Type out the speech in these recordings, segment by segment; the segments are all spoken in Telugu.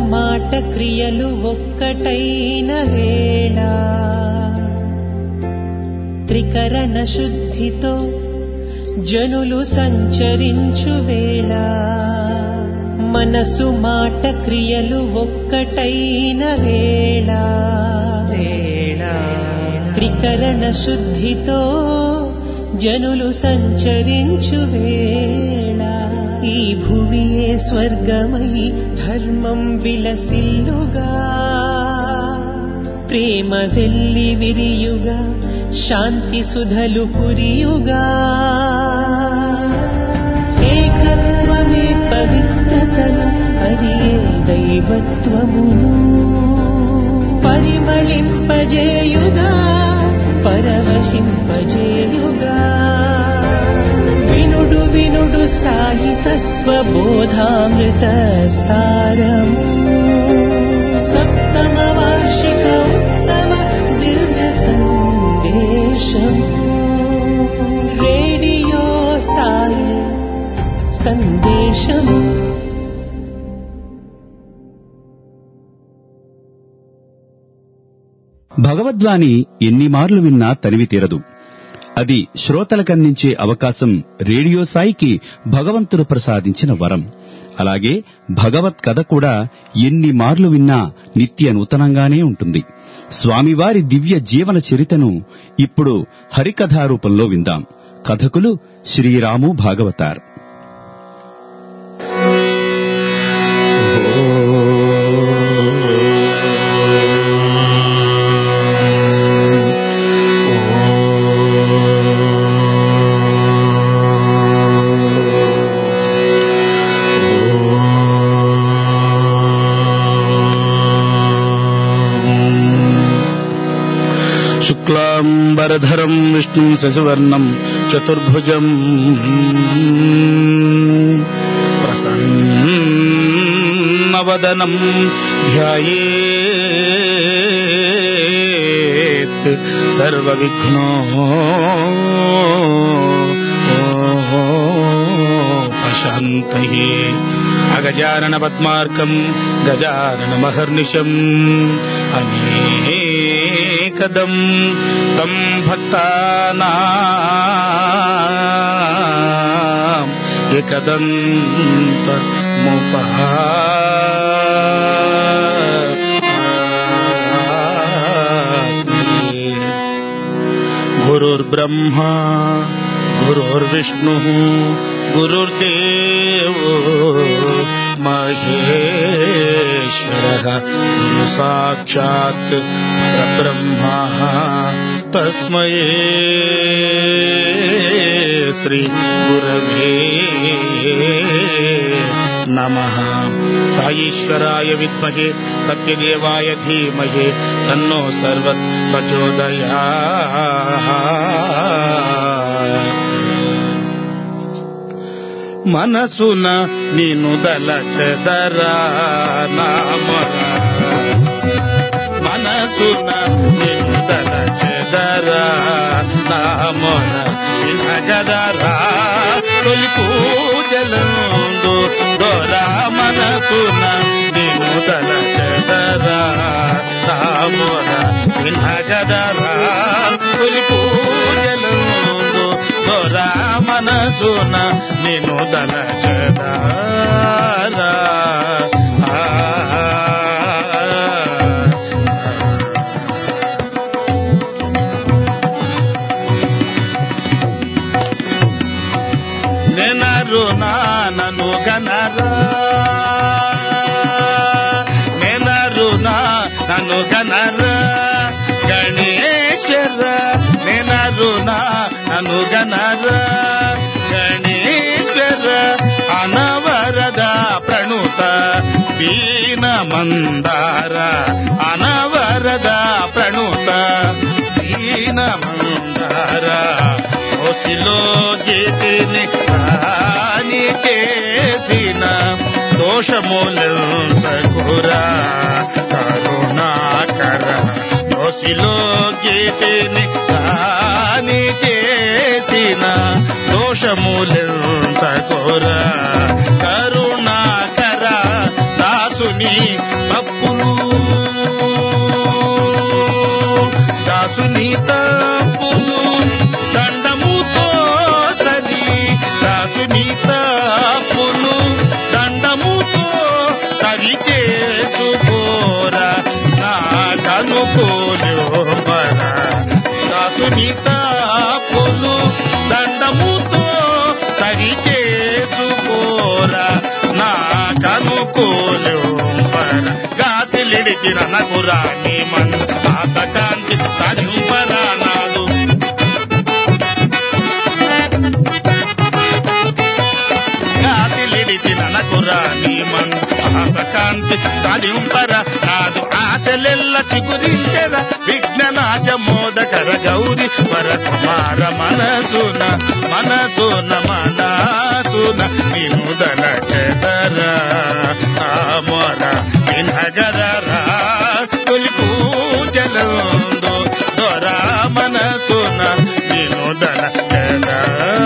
మాట క్రియలు ఒక్కటైన వేళ త్రికరణ శుద్ధితో జనులు సంచరించు వేళ మనసు మాట క్రియలు ఒక్కటైన వేళ త్రికరణ శుద్ధితో జనులు సంచరించు వేళ ఈ భువియే స్వర్గమై ధర్మం విలసిల్లుగా ప్రేమ వెల్లి విరియుగా శాంతి సుధలు కురియుగా ఏకత్వమే పవిత్రతను అది ఏ దైవత్వమును పరిమళింపజేయుగా పరవశింపజేయుగా వినుడు వినుడు సాయి తత్వ బోధామృత సారము సప్తమ వార్షిక ఉత్సవ దివ్య సందేశం రేడియో సాయి సందేశం భగవద్వాణి ఎన్ని మార్లు విన్నా తనివి తీరదు అది శ్రోతలకందించే అవకాశం రేడియో సాయికి భగవంతుడు ప్రసాదించిన వరం అలాగే భగవత్ కథ కూడా ఎన్ని మార్లు విన్నా నిత్య నూతనంగానే ఉంటుంది స్వామివారి దివ్య జీవన చరితను ఇప్పుడు హరికథా రూపంలో విందాం కథకులు శ్రీరాము భాగవతార్ శుక్లాంబరధరం విష్ణుం శశివర్ణం చతుర్భుజం ప్రసన్నవదనం ధ్యాయేత్ సర్వవిఘ్నో పశాంతయే అగజానన పద్మార్కం గజానన మహర్నిశం అనేకదం తం భక్తానా ఏకదంత గురుర్బ్రహ్మా గురుర్విష్ణుः గురుర్దేవో మహేశ్వరः గురు సాక్షాత్ పరబ్రహ్మ తస్మై శ్రీ గురవే నమః సాయీశ్వరాయ విద్మహే సత్యదేవాయ ధీమహే తన్నో సర్వత్ ప్రచోదయా మనసున నిను దలచెదరా నామర మనసున నిను దలచెదరా నామర వినగదరా తొలి పూజలందు దొరా మనసున నిను దలచెదరా నామర వినగదరా తొలి పూజలందు దొరా మనసున నిను దలచదారా నెనరు నానను గనరా నెనరు నన్ను గనరా గణేశ్వర నెనరు నన్ను గనరా గణేశ్వర అనవరద ప్రణుత దీన మందార అనవరద ప్రణుత దీన మందార కోసిలో చేతిని హాని చేసిన దోషములంచకురా కరుణాకర దోషిలో గీతిని హాని చేసిన దోషములంచకురా కరుణాకర దాసుని తప్పులు దాసుని తప్పులు దండముతో సరి దాసుని తప్పులు దండముతో సరి చేసుకోరా నా కనుకోలేమరా దాసుని తప్పులు దండముతో సరి చేసుకోరా నా కనుకోలేమరా గాసిలిడిచిన నకురాని మన ఆసకాంతి సాధింపరా నాదు గాసిలిడిచిన నకురాని మన ఆసకాంతి సాధింపర నాదు ఆశలెల్ల చిగురించెద విఘ్ననాశ మోదకర గౌరి పర కుమార మనసున మనసున మనసున నినుదల చెదర ఆమర వినగరరా తొలి పూజలందు దొరా మనసున నినుదల చెదర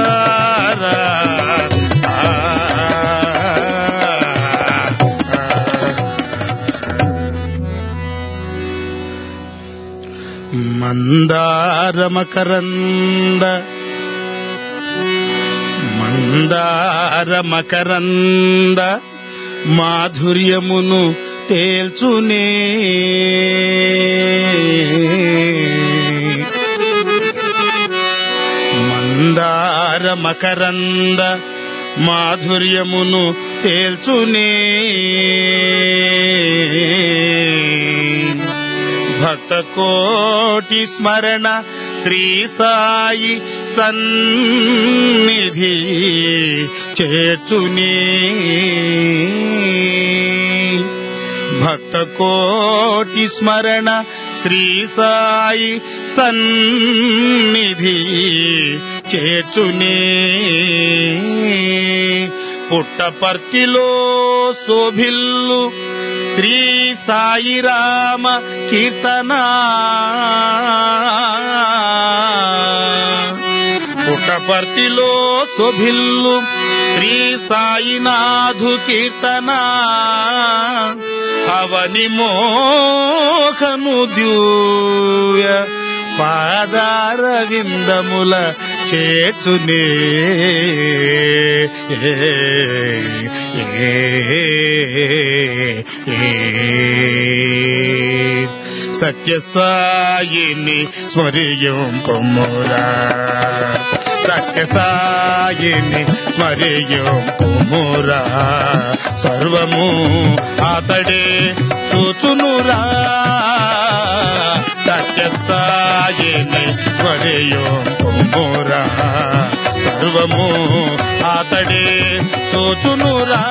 మందారమకరంద మందారమకరంద మాధుర్యమును తేల్చునే మందారమకరంద మాధుర్యమును తేల్చునే భక్త కోటి స్మరణ శ్రీ సాయి సన్నిధి చేర్చునే భక్త కోటి స్మరణ శ్రీ సాయి సన్నిధి చేర్చునే పుట్టపర్తిలో శోభిల్లు శ్రీ సాయి రామ కీర్తన పుట్టపర్తిలో శోభిల్లు శ్రీ సాయినాథు కీర్తన అవని మోహను ద్యూయ పాదార విందముల చేర్చునే సత్యసాయిని స్మరియం కొమ్మురా సత్యసాయిని స్మరియం కొమ్మురా సర్వము అతడే చూచునురా సత్యసాయిని స్మరియం కొమ్మురా సర్వము అతడే చూచునురా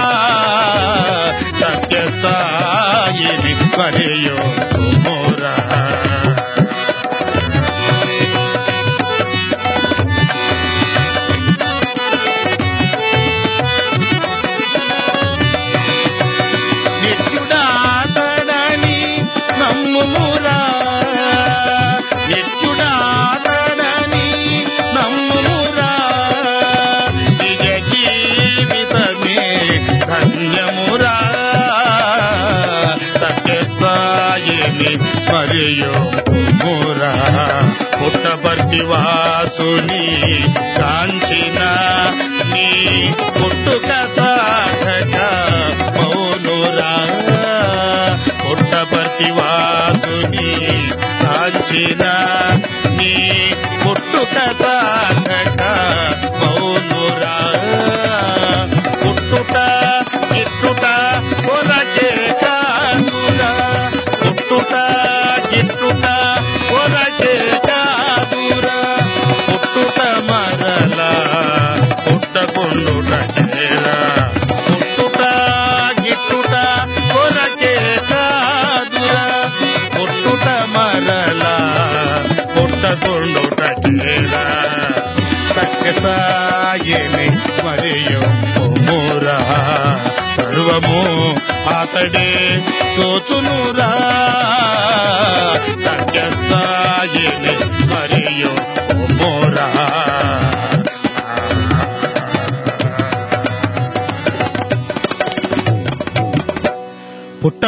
సత్యసాయిని స్మరియం కొమ్మురా నిత్యుడాతడని నమ్ముమురా నిత్యుడాతడని నమ్ముమురా నిజ జీవితమే ధన్యమురా సత్యసాయిని మరియు మురా పుట్టపర్తి వాసుని కాంచిన నీ పుట్టుక సాధక మౌనురా పుట్టపర్తి వాసుని కాంచిన నీ పుట్టుక సాధక మౌనురా పుట్టుట గిట్టుట కొరకే కాదురా పుట్టుట గిట్టుట కొరకే కాదురా పుట్టుట మరలా పుట్టకుండుట చేరా పుట్టుట గిట్టుట కొరకే కాదురా పుట్టుట మరలా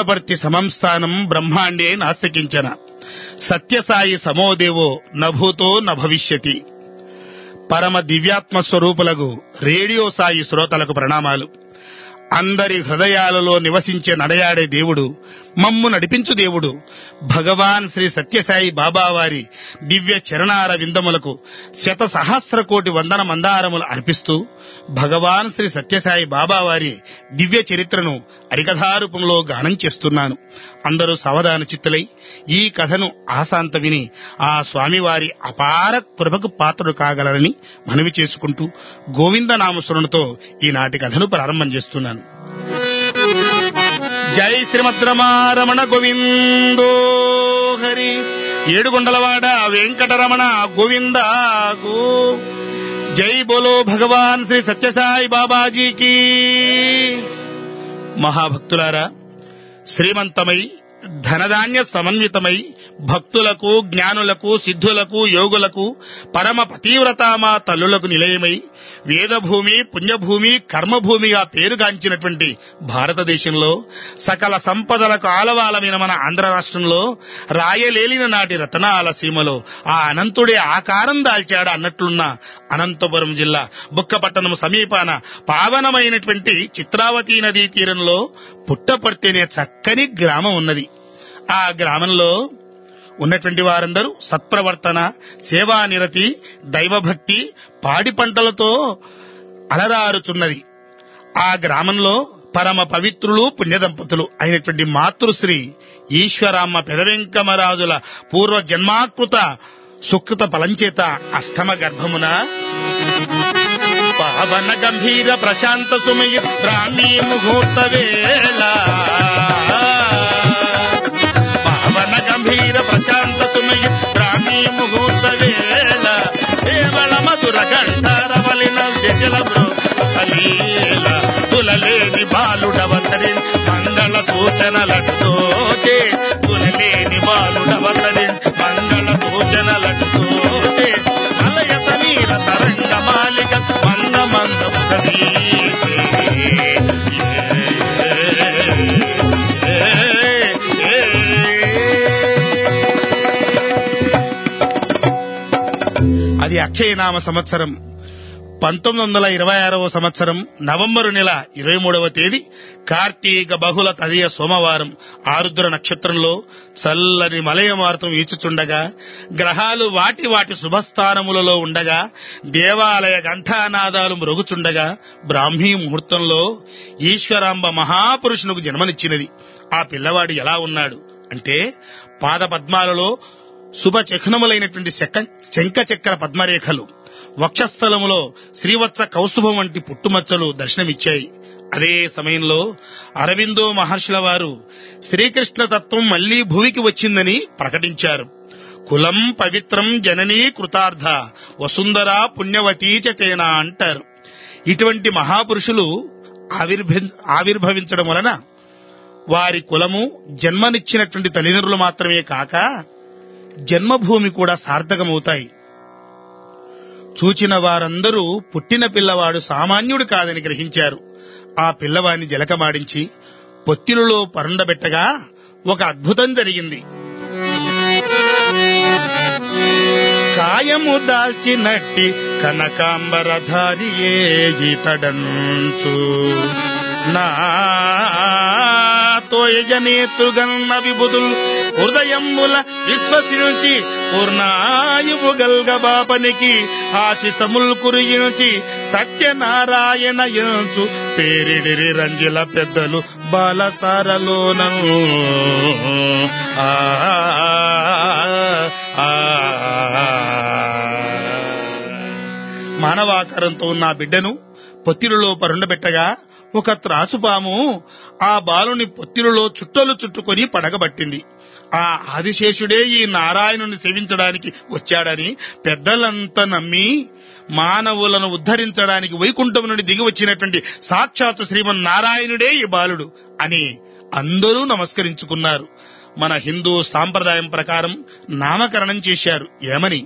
పుట్టపర్తి సమం స్థానం బ్రహ్మాండే నాస్తికించన సత్యసాయి సమోదేవో నభూతో నభవిష్యతి పరమ దివ్యాత్మ స్వరూపులకు రేడియో సాయి శ్రోతలకు ప్రణామాలు అందరి హృదయాలలో నివసించే నడయాడే దేవుడు మమ్ము నడిపించు దేవుడు భగవాన్ శ్రీ సత్యసాయి బాబా వారి దివ్య చరణార విందములకు శత సహస్ర కోటి వందన మందారములు అర్పిస్తూ భగవాన్ శ్రీ సత్యసాయి బాబా వారి దివ్య చరిత్రను అరికథారూపంలో గానం చేస్తున్నాను అందరూ సావధాన చిత్తులై ఈ కథను ఆశాంత విని ఆ స్వామివారి అపార కృపకు పాత్రుడు కాగలరని మనవి చేసుకుంటూ గోవింద నామస్మరణతో ఈనాటి కథను ప్రారంభం చేస్తున్నాను జై శ్రీమద్రమారమణ గోవిందో హరి ఏడుగొండలవాడ వెంకటరమణ గోవింద గో జై బోలో భగవాన్ శ్రీ సత్యసాయి బాబాజీకి మహాభక్తులారా శ్రీమంతమై ధనధాన్య సమన్వితమై భక్తులకు జ్ఞానులకు సిద్ధులకు యోగులకు పరమ పతివ్రతామా తల్లులకు నిలయమై వేదభూమి పుణ్యభూమి కర్మభూమిగా పేరుగాంచినటువంటి భారతదేశంలో సకల సంపదలకు ఆలవాలమైన మన ఆంధ్ర రాష్ట్రంలో రాయలేలిన నాటి రతనాల సీమలో ఆ అనంతుడే ఆకారం దాల్చాడు అన్నట్లున్న అనంతపురం జిల్లా బుక్కపట్టణం సమీపాన పావనమైనటువంటి చిత్రావతి నదీ తీరంలో పుట్టపర్తి అనే చక్కని గ్రామం ఉన్నది ఆ గ్రామంలో ఉన్నటువంటి వారందరూ సత్ప్రవర్తన సేవా నిరతి దైవభక్తి పాడి పంటలతో అలరారుచున్నది ఆ గ్రామంలో పరమ పవిత్రులు పుణ్యదంపతులు అయినటువంటి మాతృశ్రీ ఈశ్వరామ్మ పెదవెంకమరాజుల పూర్వ జన్మాకృత సుకృత ఫలంచేత అష్టమ గర్భమున పావన గంభీర ప్రశాంత సుమయ బ్రాహ్మీ ముహూర్త వేళ పావన గంభీర ప్రశాంత సుమయ బ్రాహ్మీ ముహూర్త వేళ కేవల మధుర గంటారవలిన జల అలీల తులలేని బాలుడవతరి మంగళ సూచనలటోచే తులలేని బాలుడవతరి మంగళ సూచనలటోచే అలయ సమీర తరంగ మాలిక మంద మంద అది అక్షయనామ సంవత్సరం పంతొమ్మిది వందల ఇరవై ఆరవ సంవత్సరం నవంబరు నెల ఇరవై మూడవ తేదీ కార్తీక బహుళ తదియ సోమవారం ఆరుద్ర నక్షత్రంలో చల్లని మలయమారుతం ఈచుచుండగా గ్రహాలు వాటి వాటి శుభస్థానములలో ఉండగా దేవాలయ ఘంటానాదాలు మ్రొగుచుండగా బ్రాహ్మీ ముహూర్తంలో ఈశ్వరాంబ మహాపురుషునికి జన్మనిచ్చినది ఆ పిల్లవాడు ఎలా ఉన్నాడు అంటే పాద పద్మాలలో శుభ చిహ్నములైనటువంటి శక- శంఖ చక్ర పద్మరేఖలు వక్షస్థలములో శ్రీవత్స కౌస్తుభం వంటి పుట్టుమచ్చలు దర్శనమిచ్చాయి అదే సమయంలో అరవిందో మహర్షుల వారు శ్రీకృష్ణ తత్వం మళ్లీ భూమికి వచ్చిందని ప్రకటించారు కులం పవిత్రం జననీ కృతార్థ వసుంధర పుణ్యవతీ చ తేనా అంటారు ఇటువంటి మహాపురుషులు ఆవిర్భ- ఆవిర్భవించడం వలన వారి కులము జన్మనిచ్చినటువంటి తల్లిదండ్రులు మాత్రమే కాక జన్మభూమి కూడా సార్థకమవుతాయి చూచిన వారందరూ పుట్టిన పిల్లవాడు సామాన్యుడు కాదని గ్రహించారు ఆ పిల్లవాడిని జలకమాడించి పొత్తిలులో పరుండబెట్టగా ఒక అద్భుతం జరిగింది కాయము దాల్చినట్టి కనకాంబరధారి ఏ ఇతడంచు నా తోయజనేతృగన్న విభుదుల్ హృదయముల విశ్వసించి పూర్ణాయువు గల్గబాపనికి ఆశిసముల్ కురియించి సత్యనారాయణ యంచు పేరిడిరి రంజిల పెద్దలు బాలసారలోనను ఆ ఆ, మానవాకారంతో ఉన్న ఆ బిడ్డను పొత్తిలులో పరుండబెట్టగా ఒక త్రాచుపాము ఆ బాలుని పొత్తిలులో చుట్టలు చుట్టుకొని పడగబట్టింది ఆ ఆదిశేషుడే ఈ నారాయణుని సేవించడానికి వచ్చాడని పెద్దలంతా నమ్మి మానవులను ఉద్ధరించడానికి వైకుంఠం నుండి దిగి వచ్చినటువంటి సాక్షాత్ శ్రీమన్ నారాయణుడే ఈ బాలుడు అని అందరూ నమస్కరించుకున్నారు మన హిందూ సాంప్రదాయం ప్రకారం నామకరణం చేశారు ఏమని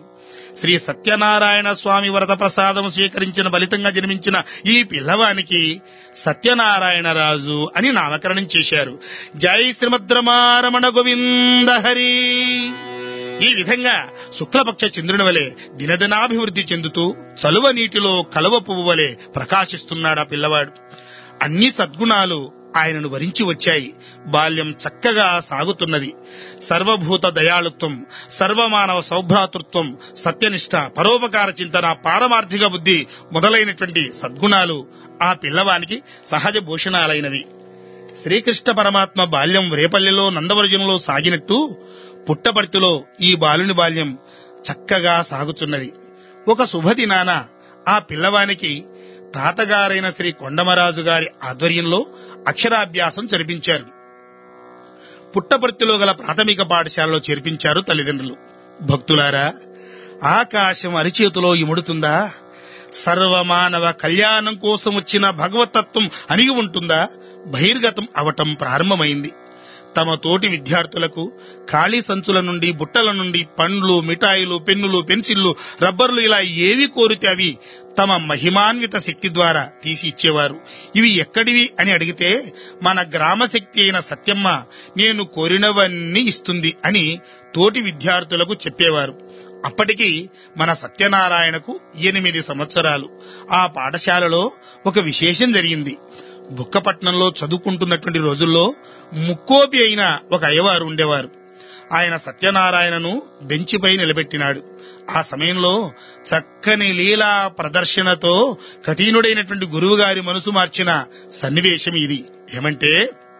శ్రీ సత్యనారాయణ స్వామి వ్రత ప్రసాదం స్వీకరించిన ఫలితంగా జన్మించిన ఈ పిల్లవానికి సత్యనారాయణ రాజు అని నామకరణం చేశారు జై శ్రీమద్రమారమణ గోవింద హరి ఈ విధంగా శుక్లపక్ష చంద్రుని వలె దినదినాభివృద్ధి చెందుతూ చలువ నీటిలో కలువ పువ్వు వలె ప్రకాశిస్తున్నాడు ఆ పిల్లవాడు అన్ని సద్గుణాలు ఆయనను వరించి వచ్చాయి బాల్యం చక్కగా సాగుతున్నది సర్వభూత దయాళుత్వం సర్వమానవ సౌభ్రాతృత్వం సత్యనిష్ట పరోపకార చింతన పారమార్థిక బుద్ధి మొదలైనటువంటి సద్గుణాలు ఆ పిల్లవానికి సహజ భూషణాలైనవి శ్రీకృష్ణ పరమాత్మ బాల్యం రేపల్లెలో నందవరజంలో సాగినట్టు పుట్టపర్తిలో ఈ బాలుని బాల్యం చక్కగా సాగుతున్నది ఒక శుభదినాన ఆ పిల్లవానికి తాతగారైన శ్రీ కొండమరాజు గారి ఆధ్వర్యంలో అక్షరాభ్యాసం జరిపించారు పుట్టపర్తిలో గల ప్రాథమిక పాఠశాలలో చేర్పించారు తల్లిదండ్రులు భక్తులారా ఆకాశం అరిచేతిలో ఇముడుతుందా సర్వమానవ కళ్యాణం కోసం వచ్చిన భగవతత్వం అణిగి ఉంటుందా బహిర్గతం అవటం ప్రారంభమైంది తమ తోటి విద్యార్థులకు ఖాళీ సంచుల నుండి బుట్టల నుండి పండ్లు మిఠాయిలు పెన్నులు పెన్సిళ్లు రబ్బర్లు ఇలా ఏవి కోరితే అవి తమ మహిమాన్విత శక్తి ద్వారా తీసి ఇచ్చేవారు ఇవి ఎక్కడివి అని అడిగితే మన గ్రామ శక్తి అయిన సత్యమ్మ నేను కోరినవన్నీ ఇస్తుంది అని తోటి విద్యార్థులకు చెప్పేవారు అప్పటికి మన సత్యనారాయణకు ఎనిమిది సంవత్సరాలు ఆ పాఠశాలలో ఒక విశేషం జరిగింది బుక్కపట్నంలో చదువుకుంటున్నటువంటి రోజుల్లో ముక్కోపి అయిన ఒక అయ్యవారు ఉండేవారు ఆయన సత్యనారాయణను బెంచిపై నిలబెట్టినాడు ఆ సమయంలో చక్కని లీలా ప్రదర్శనతో కఠినుడైనటువంటి గురువు గారి మనసు మార్చిన సన్నివేశం ఇది ఏమంటే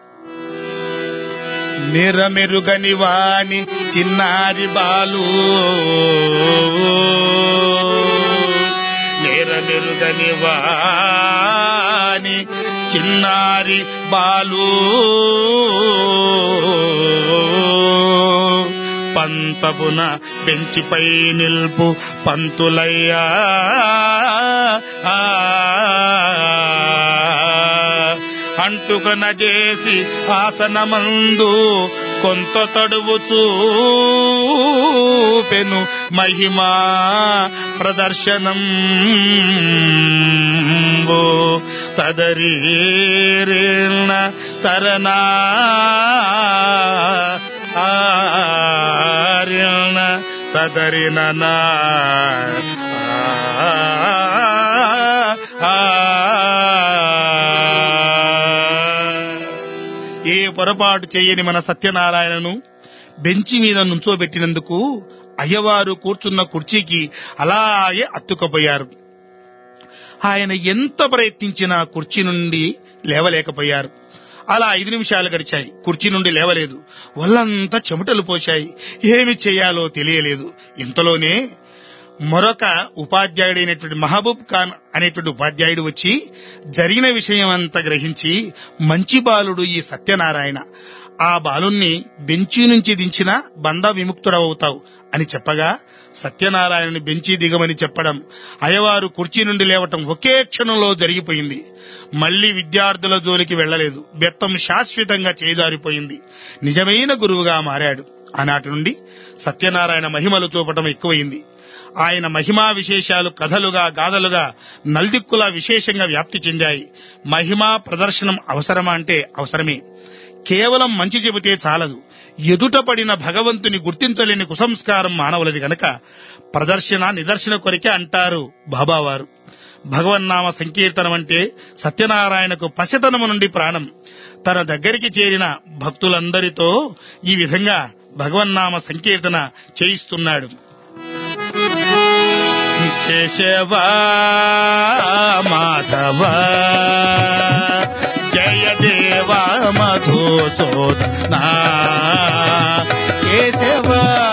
నిరమెరుగని వాని చిన్నారి బాలు నిరమెరుగని వాని చిన్నారి బాలు పంతపున బెంచిపై నిల్పు పంతులయ్యా ఆ, అంటుకన చేసి ఆసనమందు కొంత తడువు చూపెను మహిమా ప్రదర్శనం తదరీర్ణ తరనా ఆర్యణ తదరిననా ఏ పొరపాటు చేయని మన సత్యనారాయణను బెంచి మీద నుంచోబెట్టినందుకు అయ్యవారు కూర్చున్న కుర్చీకి అలాగే అత్తుకపోయారు ఆయన ఎంత ప్రయత్నించినా కుర్చీ నుండి లేవలేకపోయారు అలా ఐదు నిమిషాలు గడిచాయి కుర్చీ నుండి లేవలేదు ఒళ్ళంతా చెమటలు పోశాయి ఏమి చేయాలో తెలియలేదు ఇంతలోనే మరొక ఉపాధ్యాయుడైనటువంటి మహబూబ్ ఖాన్ అనేటువంటి ఉపాధ్యాయుడు వచ్చి జరిగిన విషయం అంతా గ్రహించి మంచి బాలుడు ఈ సత్యనారాయణ ఆ బాలుణ్ణి బెంచి నుంచి దించిన బంధ విముక్తుడవుతావు అని చెప్పగా సత్యనారాయణని బెంచి దిగమని చెప్పడం అయ్యవారు కుర్చీ నుండి లేవటం ఒకే క్షణంలో జరిగిపోయింది మళ్లీ విద్యార్థుల జోలికి వెళ్లలేదు బెత్తం శాశ్వతంగా చేజారిపోయింది నిజమైన గురువుగా మారాడు ఆనాటి నుండి సత్యనారాయణ మహిమలు చూపటం ఎక్కువైంది ఆయన మహిమా విశేషాలు కథలుగా గాథలుగా నల్దిక్కులా విశేషంగా వ్యాప్తి చెందాయి మహిమా ప్రదర్శనం అవసరమా అంటే అవసరమే కేవలం మంచి చెబితే చాలదు ఎదుట పడిన భగవంతుని గుర్తించలేని కుసంస్కారం మానవులది గనక ప్రదర్శన నిదర్శన కొరికే అంటారు బాబావారు భగవన్నామ సంకీర్తనం అంటే సత్యనారాయణకు పసితనము నుండి ప్రాణం తన దగ్గరికి చేరిన భక్తులందరితో ఈ విధంగా భగవన్నామ సంకీర్తన చేయిస్తున్నాడు కేశవ మాధవ జయ దేవ మధుసూదన కేశవ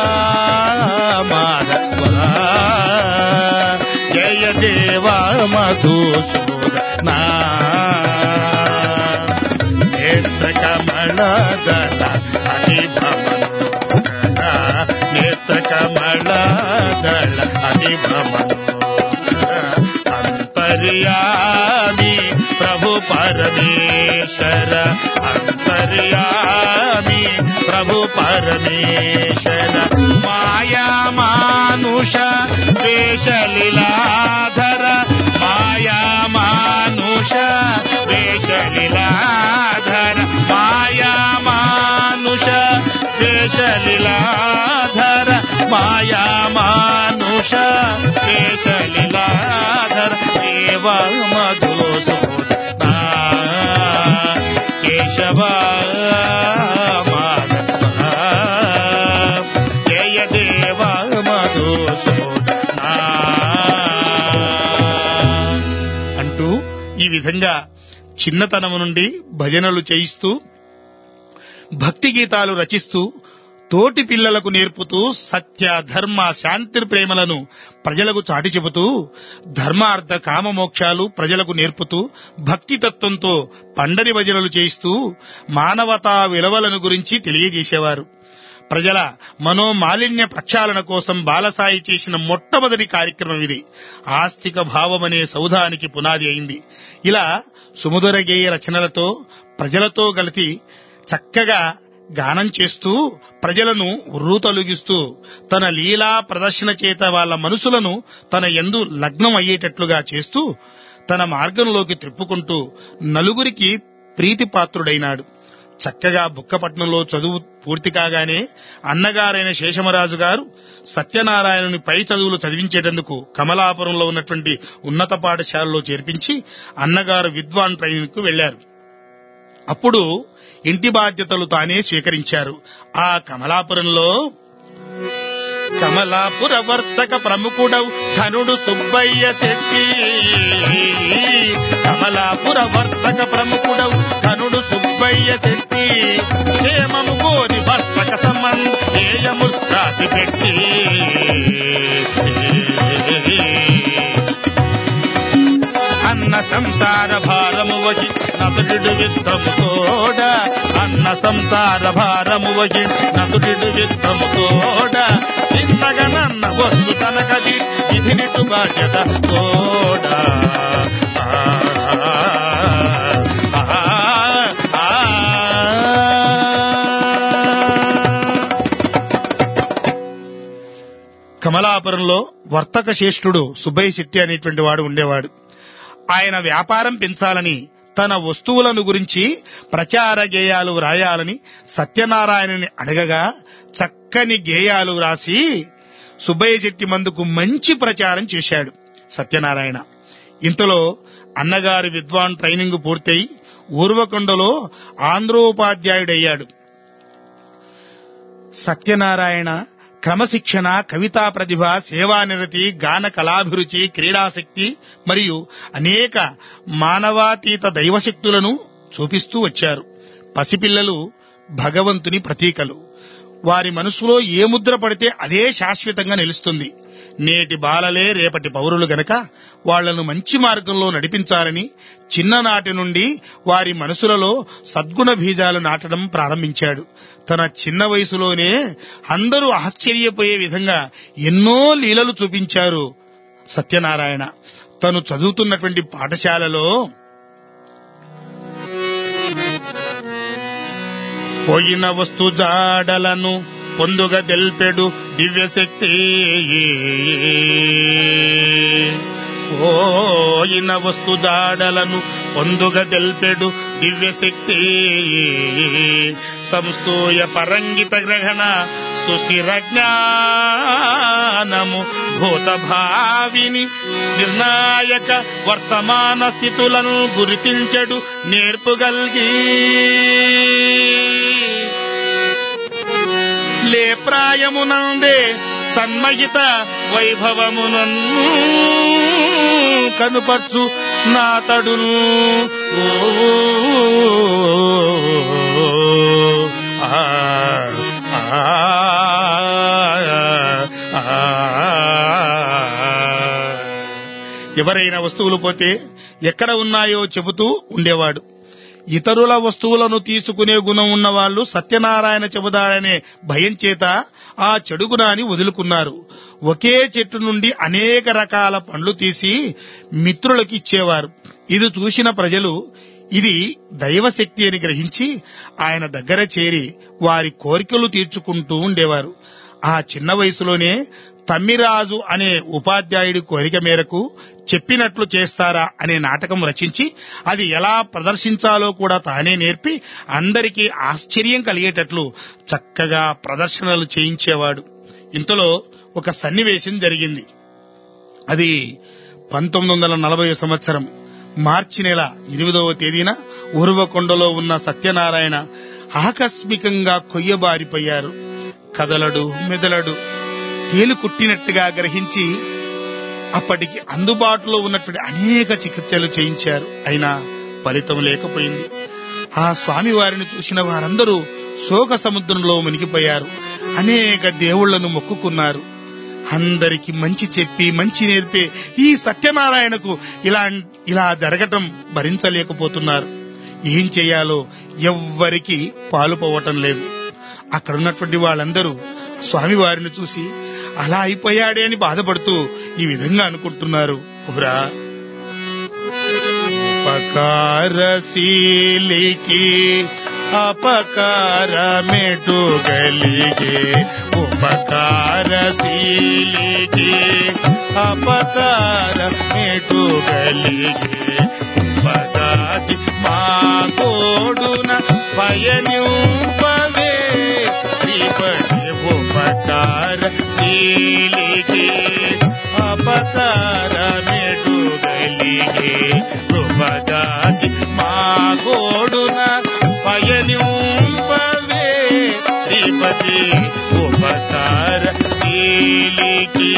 మాధవ జయ దేవ మధుసూదన నేత్ర కమలదల అధిభవన నేత్ర కమలదల అధిభవన అంతర్యామి ప్రభు పరమేశ్వర అంతర్యామి ప్రభు పరమేశ్వర మాయా మానుష వేషలీలాధర మాయా మానుష వేషలీలాధర మాయా మానుష వేషలీలాధర మాయా మానుష వేషలీలాధర దేవ మధుసూదన కేశవ మాధవ జయ దేవ మధుసూదన అంటూ ఈ విధంగా చిన్నతనము నుండి భజనలు చేయిస్తూ భక్తి గీతాలు రచిస్తూ తోటి పిల్లలకు నేర్పుతూ సత్య ధర్మ శాంతి ప్రేమలను ప్రజలకు చాటి చెబుతూ ధర్మార్థ కామ మోక్షాలు ప్రజలకు నేర్పుతూ భక్తి తత్వంతో పండని భజనలు చేయిస్తూ మానవతా విలువలను గురించి తెలియజేసేవారు ప్రజల మనోమాలిన్య ప్రక్షాళన కోసం బాలసాయి చేసిన మొట్టమొదటి కార్యక్రమం ఇది ఆస్తిక భావమనే సౌధానికి పునాది అయింది ఇలా సుమధుర గేయ రచనలతో ప్రజలతో కలిసి చక్కగా గానం చేస్తూ ప్రజలను ఉర్రూతలుగిస్తూ తన లీలా ప్రదర్శన చేత వాళ్ళ మనసులను తన ఎందు లగ్నం అయ్యేటట్లుగా చేస్తూ తన మార్గంలోకి త్రిప్పుకుంటూ నలుగురికి ప్రీతిపాత్రుడైనాడు చక్కగా బుక్కపట్నంలో చదువు పూర్తి కాగానే అన్నగారైన శేషమరాజు గారు సత్యనారాయణుని పై చదువులు చదివించేటందుకు కమలాపురంలో ఉన్నటువంటి ఉన్నత పాఠశాలలో చేర్పించి అన్నగారు విద్వాన్ ట్రైనింగ్ కు వెళ్లారు అప్పుడు ఇంటి బాధ్యతలు తానే స్వీకరించారు ఆ కమలాపురంలో కమలాపుర వర్తక ప్రముఖుడవు ధనుడు సుబ్బయ్య శెట్టి కమలాపుర వర్తక ప్రముఖుడవు ధనుడు సుబ్బయ్య శెట్టి క్షేమము కోరి వర్తక సంబంధేయము రాసి పెట్టి అన్న సంసార భారము వహి నతుడు విత్తము తోడ అన్న సంసార భారము వహి నతుడు విత్తము తోడ ఇంతగా నన్న వస్తు తనకది ఇదినిటు బాధ్యత తోడ ఆ, ఆ, ఆ, ఆ. కమలాపురంలో వర్తక శ్రేష్ఠుడు సుబ్బయ్య శెట్టి అనేటువంటి వాడు ఉండేవాడు ఆయన వ్యాపారం పెంచాలని తన వస్తువులను గురించి ప్రచార గేయాలు వ్రాయాలని సత్యనారాయణని అడగగా చక్కని గేయాలు వ్రాసి సుబ్బయ్య శెట్టి మందుకు మంచి ప్రచారం చేశాడు సత్యనారాయణ ఇంతలో అన్నగారి విద్వాన్ ట్రైనింగ్ పూర్తయి ఊర్వకొండలో ఆంధ్రోపాధ్యాయుడయ్యాడు సత్యనారాయణ క్రమశిక్షణ కవితా ప్రతిభ సేవానిరతి గాన కళాభిరుచి క్రీడాశక్తి మరియు అనేక మానవాతీత దైవశక్తులను చూపిస్తూ వచ్చారు పసిపిల్లలు భగవంతుని ప్రతీకలు వారి మనసులో ఏ ముద్ర పడితే అదే శాశ్వతంగా నిలుస్తుంది నేటి బాలలే రేపటి పౌరులు గనక వాళ్లను మంచి మార్గంలో నడిపించాలని చిన్ననాటి నుండి వారి మనసులలో సద్గుణ బీజాలు నాటడం ప్రారంభించాడు తన చిన్న వయసులోనే అందరూ ఆశ్చర్యపోయే విధంగా ఎన్నో లీలలు చూపించారు సత్యనారాయణ తను చదువుతున్నటువంటి పాఠశాలలో పోయిన వస్తు జాడలను పొందుగా తెల్పెడు దివ్యశక్తి పోయిన వస్తు జాడలను పొందుగా తెల్పెడు దివ్యశక్తి సంస్థూయ పరంగిత గ్రహణ సుస్థిర జ్ఞానము భూత భావిని నిర్ణాయక వర్తమాన స్థితులను గుర్తించడు నేర్పుగల్గి లే ప్రాయమునందే సన్మహిత వైభవమునన్ను కనుపర్చు నాతడును ఓ, ఆ, ఆ, ఆ, ఎవరైనా వస్తువులు పోతే ఎక్కడ ఉన్నాయో చెబుతూ ఉండేవాడు ఇతరుల వస్తువులను తీసుకునే గుణం ఉన్న వాళ్ళు సత్యనారాయణ చెబుతాడనే భయం చేత ఆ చెడు గుణాన్ని వదులుకున్నారు ఒకే చెట్టు నుండి అనేక రకాల పండ్లు తీసి మిత్రులకు ఇచ్చేవారు ఇది చూసిన ప్రజలు ఇది దైవశక్తి అని గ్రహించి ఆయన దగ్గర చేరి వారి కోరికలు తీర్చుకుంటూ ఉండేవారు ఆ చిన్న వయసులోనే తమ్మిరాజు అనే ఉపాధ్యాయుడి కోరిక మేరకు చెప్పినట్లు చేస్తారా అనే నాటకం రచించి అది ఎలా ప్రదర్శించాలో కూడా తానే నేర్పి అందరికీ ఆశ్చర్యం కలిగేటట్లు చక్కగా ప్రదర్శనలు చేయించేవాడు ఇంతలో ఒక సన్నివేశం జరిగింది అది పంతొమ్మిది వందల నలభై సంవత్సరం మార్చి నెల ఎనిమిదవ తేదీన ఉరువకొండలో ఉన్న సత్యనారాయణ ఆకస్మికంగా కొయ్యబారిపోయారు కదలడు మెదలడు తేలు కుట్టినట్టుగా గ్రహించి అప్పటికి అందుబాటులో ఉన్నటువంటి అనేక చికిత్సలు చేయించారు అయినా ఫలితం లేకపోయింది ఆ స్వామి వారిని చూసిన వారందరూ శోక సముద్రంలో మునిగిపోయారు అనేక దేవుళ్లను మొక్కుకున్నారు అందరికి మంచి చెప్పి మంచి నేర్పే ఈ సత్యనారాయణకు ఇలా ఇలా జరగటం భరించలేకపోతున్నారు ఏం చేయాలో ఎవ్వరికి పాలుపోవటం లేదు అక్కడ ఉన్నటువంటి వాళ్ళందరూ స్వామివారిని చూసి అలా అయిపోయాడే అని బాధపడుతూ ఈ విధంగా అనుకుంటున్నారు ఓరా ఉపకారశీలికి అపకారమెటుగలిగే ఉపకారశీలికి అపకారమెటుగలిగే ఉపదాచి మా కోడున పయనింపవే శ్రీపతి ఉపకారశీలికి అపకారమెటుగలిగే ఉపదాచి మా కోడున పయనింపవే శ్రీపతి ఉపకార శీలికి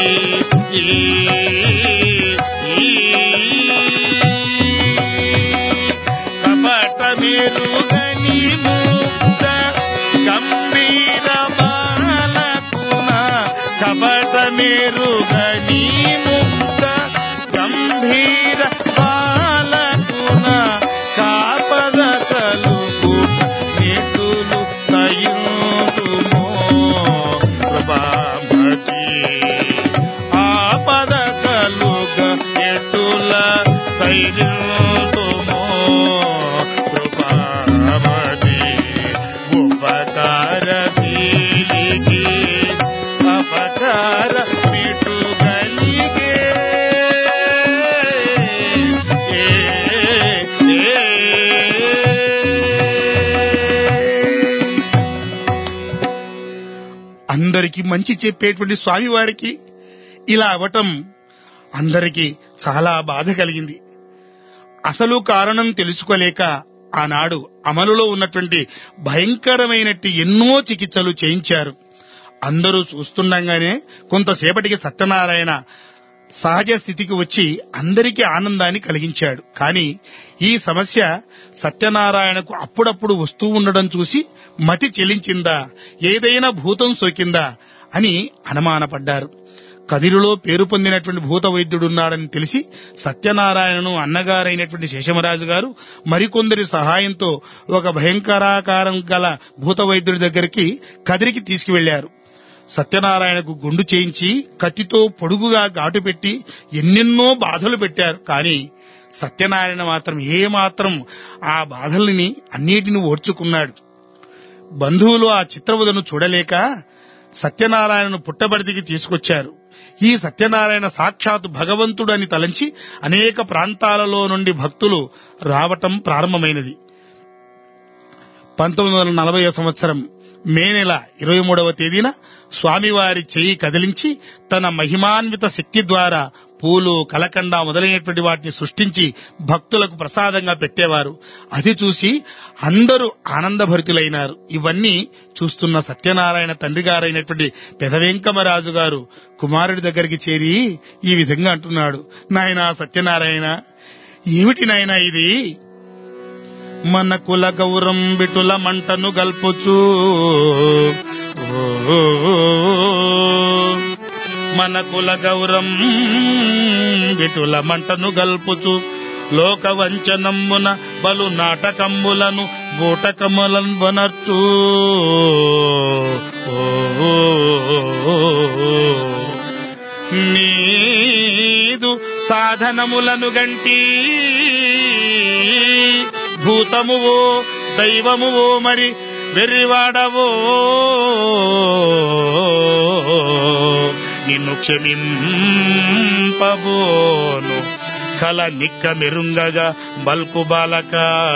కపట మెరుగని ముక్త గంభీర బాలకున కపట మెరుగని ముక్త గంభీర బాలకున కాపద కలుగు నిటులు సయుతుమో కృపామతి ఆపద కలుగ ఎటుల సైర్యుతుమో కృపామతి ఉపకారశీలికి అపకార పిటుగలిగే ఏ, ఏ, అందరికి మంచి చెప్పేటువంటి స్వామివారికి ఇలా అవటం అందరికీ చాలా బాధ కలిగింది అసలు కారణం తెలుసుకోలేక ఆనాడు అమలులో ఉన్నటువంటి భయంకరమైనట్టి ఎన్నో చికిత్సలు చేయించారు అందరూ చూస్తుండగానే కొంతసేపటికి సత్యనారాయణ సహజ స్థితికి వచ్చి అందరికీ ఆనందాన్ని కలిగించాడు కానీ ఈ సమస్య సత్యనారాయణకు అప్పుడప్పుడు వస్తూ ఉండడం చూసి మతి చెలించిందా ఏదైనా భూతం సోకిందా అని అనుమానపడ్డారు కదిరిలో పేరు పొందినటువంటి భూత వైద్యుడున్నాడని తెలిసి సత్యనారాయణను అన్నగారైనటువంటి శేషమరాజు గారు మరికొందరి సహాయంతో ఒక భయంకరాకారం గల భూత వైద్యుడి దగ్గరికి కదిరికి తీసుకువెళ్లారు సత్యనారాయణకు గుండు చేయించి కత్తితో పొడుగుగా ఘాటు పెట్టి ఎన్నెన్నో బాధలు పెట్టారు కానీ సత్యనారాయణ మాత్రం ఏ మాత్రం ఆ బాధల్ని అన్నిటిని ఓర్చుకున్నాడు బంధువులు ఆ చిత్రవదను చూడలేక సత్యనారాయణను పుట్టబడితికి తీసుకొచ్చారు ఈ సత్యనారాయణ సాక్షాత్ భగవంతుడు అని తలంచి అనేక ప్రాంతాలలో నుండి భక్తులు రావటం ప్రారంభమైనది పంతొమ్మిది వందల నలభై సంవత్సరం మే నెల ఇరవై మూడవ తేదీన స్వామివారి చెయ్యి కదిలించి తన మహిమాన్విత శక్తి ద్వారా పూలు కలకండ మొదలైనటువంటి వాటిని సృష్టించి భక్తులకు ప్రసాదంగా పెట్టేవారు అది చూసి అందరూ ఆనందభరితులైనారు ఇవన్నీ చూస్తున్న సత్యనారాయణ తండ్రి గారైనటువంటి పెదవెంకమరాజు గారు కుమారుడి దగ్గరికి చేరి ఈ విధంగా అంటున్నాడు నాయనా సత్యనారాయణ ఏమిటి నాయనా ఇది మన కుల గౌరం బిటుల మంటను గల్పుచూ ఓ, మన కుల గౌరం బిటుల మంటను గల్పుచు లోక వంచనమ్మున బలు నాటకమ్ములను బూటకములను వనర్చు నీదు సాధనములను గంటి భూతమువో దైవమువో మరి వెర్రివాడవో నిన్ను క్షమింపబోను కల నిక్క మెరుంగగా బల్కు బాలక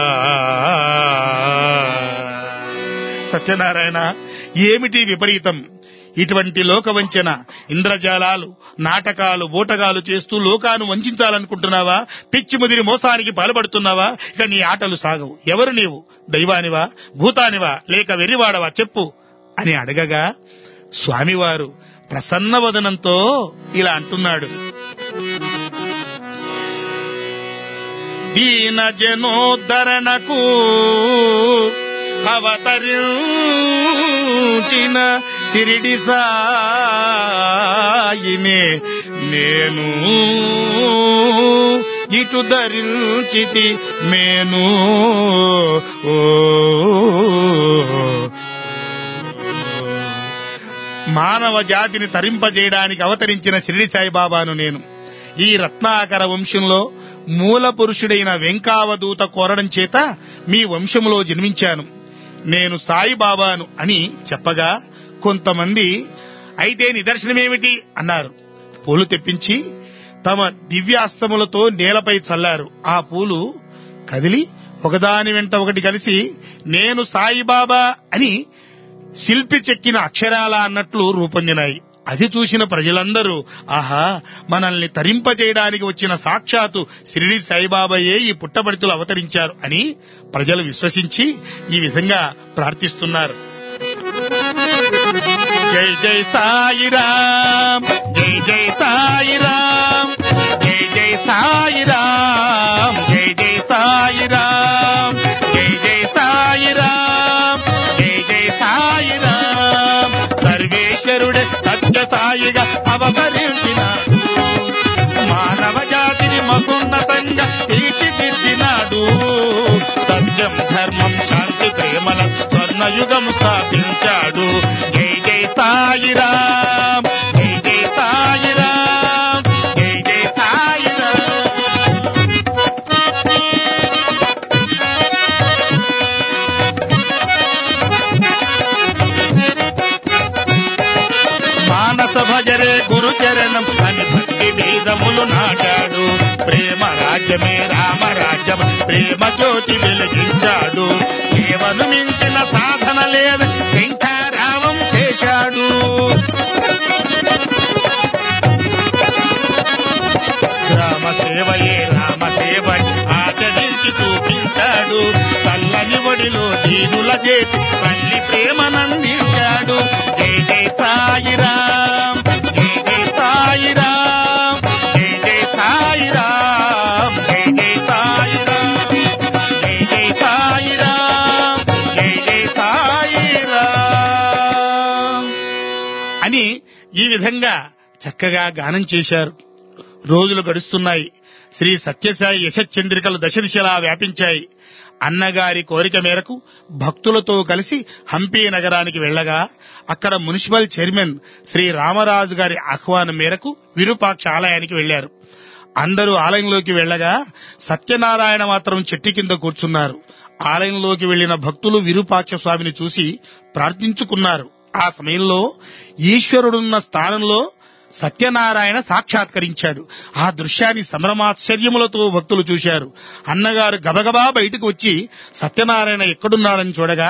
సత్యనారాయణ ఏమిటి విపరీతం ఇటువంటి లోక వంచన ఇంద్రజాలాలు నాటకాలు ఓటగాలు చేస్తూ లోకాను వంచాలనుకుంటున్నావా పిచ్చి ముదిరి మోసానికి పాల్పడుతున్నావా ఇక నీ ఆటలు సాగవు ఎవరు నీవు దైవానివా భూతానివా లేక వెర్రివాడవా చెప్పు అని అడగగా స్వామివారు ప్రసన్న వదనంతో ఇలా అంటున్నాడు దీన జనోద్ధరణకు అవతరించిన సిరిడి సాయినే నేను ఇటు ధరించితి మేను ఓ మానవ జాతిని తరింపజేయడానికి అవతరించిన షిరిడి సాయిబాబాను నేను ఈ రత్నాకర వంశంలో మూల పురుషుడైన వెంకావదూత కోరడం చేత మీ వంశంలో జన్మించాను నేను సాయిబాబాను అని చెప్పగా కొంతమంది అయితే నిదర్శనమేమిటి అన్నారు పూలు తెప్పించి తమ దివ్యాస్తములతో నేలపై చల్లారు ఆ పూలు కదిలి ఒకదాని వెంట ఒకటి కలిసి నేను సాయిబాబా అని శిల్పి చెక్కిన అక్షరాల అన్నట్లు రూపొందినాయి అది చూసిన ప్రజలందరూ ఆహా మనల్ని తరింపజేయడానికి వచ్చిన సాక్షాత్తు షిరిడి సాయిబాబాయే ఈ పుట్టబడితులు అవతరించారు అని ప్రజలు విశ్వసించి ఈ విధంగా ప్రార్థిస్తున్నారు జై జై సాయిరామ్ జై జై సాయిరామ్ జై జై సాయిరామ్ జై జై సాయిరామ్ జై జై సాయిరామ్ జై జై సాయిరామ్ సర్వేశ్వరుడే సత్య సాయిగా అవతరించినాడు మానవ జాతిని మహోన్నతంగా తీర్చిదిద్దినాడు సత్యం ధర్మం శాంతి ప్రేమల స్వర్ణయుగం స్థాపించాడు జై జై సాయిరామ్ జై జై సాయిరామ్ జై జై సాయిరామ్ మానస భజరే గురు చరణం అని భక్తి వేదములు నాటాడు ప్రేమ రాజ్యమే రామ రాజ్యం ప్రేమ జ్యోతి వెలిగించాడు సేవను మించిన సాధన లేదు శంఖారావం చేశాడు రామ సేవయే రామ సేవ ఆచరించి చూపించాడు చల్లని ఒడిలో దీనుల చేసి తల్లి ప్రేమనందించాడు జై జై సాయిరామ్ జై జై సాయిరామ్ జై జై సాయిరామ్ జై జై సాయిరామ్ జై జై సాయిరామ్ జై జై సాయిరామ్ అని ఈ విధంగా చక్కగా గానం చేశారు రోజులు గడుస్తున్నాయి శ్రీ సత్యసాయి యశచంద్రికలు దశ దిశలా వ్యాపించాయి అన్నగారి కోరిక మేరకు భక్తులతో కలిసి హంపి నగరానికి వెళ్ళగా అక్కడ మున్సిపల్ చైర్మన్ శ్రీ రామరాజు గారి ఆహ్వానం మేరకు విరూపాక్ష ఆలయానికి వెళ్లారు అందరూ ఆలయంలోకి వెళ్ళగా సత్యనారాయణ మాత్రం చెట్టు కింద కూర్చున్నారు ఆలయంలోకి వెళ్లిన భక్తులు విరూపాక్ష స్వామిని చూసి ప్రార్థించుకున్నారు ఆ సమయంలో ఈశ్వరుడున్న స్థానంలో సత్యనారాయణ సాక్షాత్కరించాడు ఆ దృశ్యాన్ని సంభ్రమాశ్చర్యములతో భక్తులు చూశారు అన్నగారు గబగబా బయటకు వచ్చి సత్యనారాయణ ఎక్కడున్నాడని చూడగా